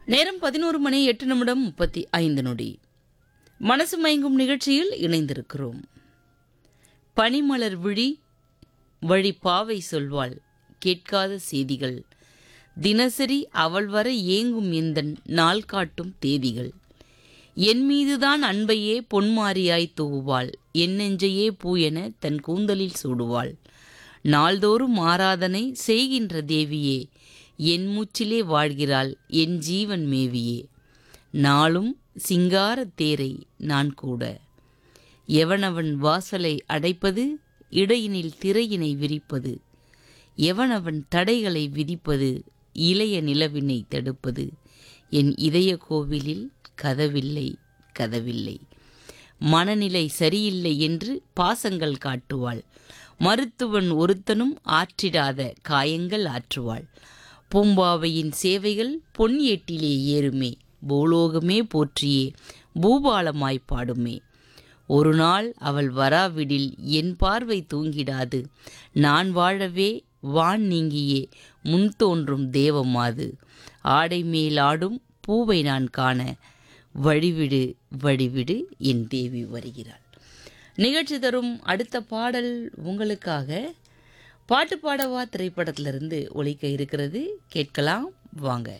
நேரம் பதினோரு மணி எட்டு நிமிடம் முப்பத்தி ஐந்து நொடி மனசு மயங்கும் நிகழ்ச்சியில் இணைந்திருக்கிறோம் பனிமலர் விழி வழி பாவை சொல்வாள் கேட்காத செய்திகள் தினசரி அவள் வர ஏங்கும் இந்த நாள் காட்டும் தேதிகள் என் மீதுதான் அன்பையே பொன்மாரியாய் தூவுவாள் என் நெஞ்சையே பூ என தன் கூந்தலில் சூடுவாள் நாள்தோறும் ஆராதனை செய்கின்ற தேவியே என் மூச்சிலே வாழ்கிறாள் என் ஜீவன் மேவியே நாளும் சிங்கார தேரை நான் கூட எவனவன் வாசலை அடைப்பது இடையினில் திரையினை விரிப்பது எவனவன் தடைகளை விதிப்பது இளைய நிலவினை தடுப்பது என் இதய கோவிலில் கதவில்லை கதவில்லை மனநிலை சரியில்லை என்று பாசங்கள் காட்டுவாள் மருத்துவன் ஒருத்தனும் ஆற்றிடாத காயங்கள் ஆற்றுவாள் பூம்பாவையின் சேவைகள் பொன் ஏட்டிலே ஏறுமே பூலோகமே போற்றியே பூபாலமாய் பாடுமே ஒரு நாள் அவள் வராவிடில் என் பார்வை தூங்கிடாது நான் வாழவே வான் நீங்கியே முன் தோன்றும் தேவமாது ஆடை மேல் ஆடும் பூவை நான் காண வழிவிடு வழிவிடு என் தேவி வருகிறாள் நிகழ்ச்சி தரும் அடுத்த பாடல் உங்களுக்காக பாட்டு பாடவா திரைப்படத்திலிருந்து ஒலிக்க இருக்கிறது கேட்கலாம் வாங்க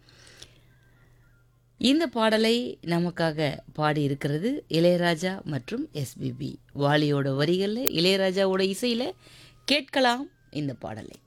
இந்த பாடலை நமக்காக பாடி இருக்கிறது இளையராஜா மற்றும் எஸ்பிபி வாலியோட வரிகளில் இளையராஜாவோட இசையில் கேட்கலாம் இந்த பாடலை